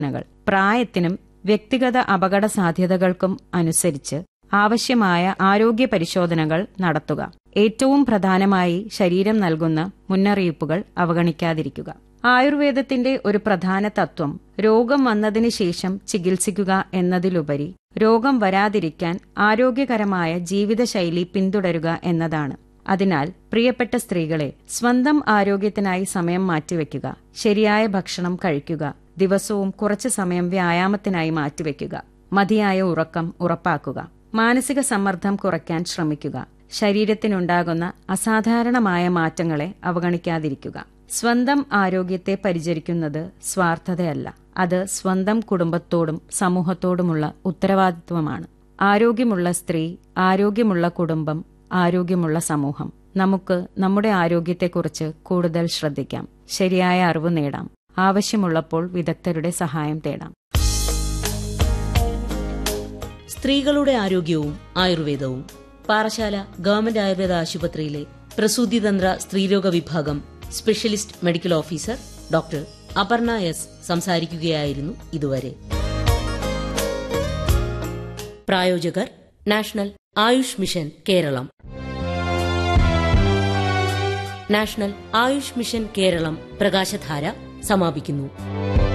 പരിശോധനകൾ പ്രായത്തിനും വ്യക്തിഗത അപകട സാധ്യതകൾക്കും അനുസരിച്ച് ആവശ്യമായ ആരോഗ്യ പരിശോധനകൾ നടത്തുക ഏറ്റവും പ്രധാനമായി ശരീരം നൽകുന്ന മുന്നറിയിപ്പുകൾ അവഗണിക്കാതിരിക്കുക ആയുർവേദത്തിന്റെ ഒരു പ്രധാന തത്വം രോഗം വന്നതിന് ശേഷം ചികിത്സിക്കുക എന്നതിലുപരി രോഗം വരാതിരിക്കാൻ ആരോഗ്യകരമായ ജീവിതശൈലി പിന്തുടരുക എന്നതാണ് അതിനാൽ പ്രിയപ്പെട്ട സ്ത്രീകളെ സ്വന്തം ആരോഗ്യത്തിനായി സമയം മാറ്റിവെക്കുക ശരിയായ ഭക്ഷണം കഴിക്കുക ദിവസവും കുറച്ചു സമയം വ്യായാമത്തിനായി മാറ്റിവെക്കുക മതിയായ ഉറക്കം ഉറപ്പാക്കുക മാനസിക സമ്മർദ്ദം കുറയ്ക്കാൻ ശ്രമിക്കുക ശരീരത്തിനുണ്ടാകുന്ന അസാധാരണമായ മാറ്റങ്ങളെ അവഗണിക്കാതിരിക്കുക സ്വന്തം ആരോഗ്യത്തെ പരിചരിക്കുന്നത് സ്വാർത്ഥതയല്ല അത് സ്വന്തം കുടുംബത്തോടും സമൂഹത്തോടുമുള്ള ഉത്തരവാദിത്വമാണ് ആരോഗ്യമുള്ള സ്ത്രീ ആരോഗ്യമുള്ള കുടുംബം ആരോഗ്യമുള്ള സമൂഹം നമുക്ക് നമ്മുടെ ആരോഗ്യത്തെക്കുറിച്ച് കൂടുതൽ ശ്രദ്ധിക്കാം ശരിയായ അറിവ് നേടാം ആവശ്യമുള്ളപ്പോൾ വിദഗ്ധരുടെ സഹായം തേടാം സ്ത്രീകളുടെ ആരോഗ്യവും ആയുർവേദവും പാറശാല ഗവൺമെന്റ് ആയുർവേദ ആശുപത്രിയിലെ പ്രസൂതിതന്ത്ര സ്ത്രീരോഗ വിഭാഗം specialist medical officer doctor Aparna S സംസാരിക്കുകയായിരുന്നു ഇതുവരെ പ്രായോജകർ national AYUSH mission Keralam national AYUSH mission Keralam പ്രകാശധാര സമാപിക്കുന്നു